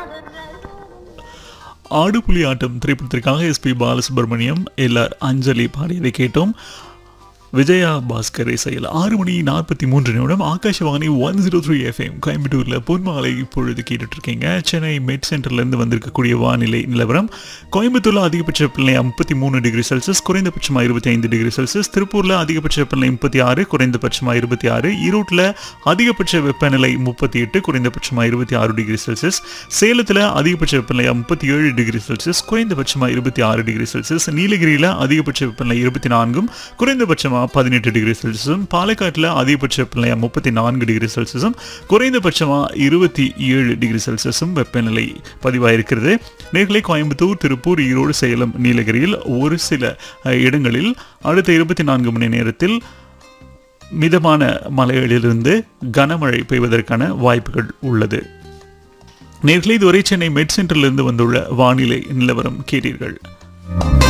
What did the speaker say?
ஆடுபுலி ஆட்டம் திரைப்படத்திற்காக SP Balasubramaniam LR Anjali பாடியதை கேட்டோம் விஜயா பாஸ்கர் இசையில் ஆறு மணி நாற்பத்தி மூன்று நிமிடம் Akashvani one zero three FM கோயம்புத்தூரில் பொன்மாலை இப்பொழுது கேட்டுட்டு இருக்கீங்க சென்னை மெட் சென்டர்லேருந்து வந்திருக்கக்கூடிய வானிலை நிலவரம் கோயம்புத்தூரில் அதிகபட்ச வெப்பநிலை முப்பத்தி மூணு டிகிரி செல்சியஸ் குறைந்தபட்சமாக இருபத்தி ஐந்து டிகிரி செல்சியஸ் திருப்பூரில் அதிகபட்ச வெப்பநிலை முப்பத்தி ஆறு குறைந்தபட்சமாக இருபத்தி ஆறு ஈரோட்டில் அதிகபட்ச வெப்பநிலை முப்பத்தி எட்டு குறைந்தபட்சமாக இருபத்தி ஆறு டிகிரி செல்சியஸ் சேலத்தில் அதிகபட்ச வெப்பநிலை முப்பத்தி ஏழு டிகிரி செல்சியஸ் குறைந்தபட்சமாக இருபத்தி ஆறு டிகிரி செல்சியஸ் நீலகிரியில் அதிகபட்ச வெப்பநிலை இருபத்தி நான்கும் குறைந்தபட்சமாக பதினெட்டு டிகிரி செல்சியஸும் பாலக்காட்டில் அதிகபட்ச வெப்பநிலை முப்பத்தி நான்கு டிகிரி செல்சியஸும் குறைந்தபட்சமாக இருபத்தி ஏழு டிகிரி செல்சியஸும் வெப்பநிலை பதிவாயிருக்கிறது நேர்களை கோயம்புத்தூர் திருப்பூர் ஈரோடு சேலம் நீலகிரியில் ஒரு சில அஹ், இடங்களில் அடுத்த இருபத்தி நான்கு மணி நேரத்தில் மிதமான மலைகளிலிருந்து கனமழை பெய்வதற்கான வாய்ப்புகள் உள்ளது நேர்களை இதுவரை சென்னை மெட் சென்டரிலிருந்து வந்துள்ள வானிலை நிலவரம் கேட்டீர்கள்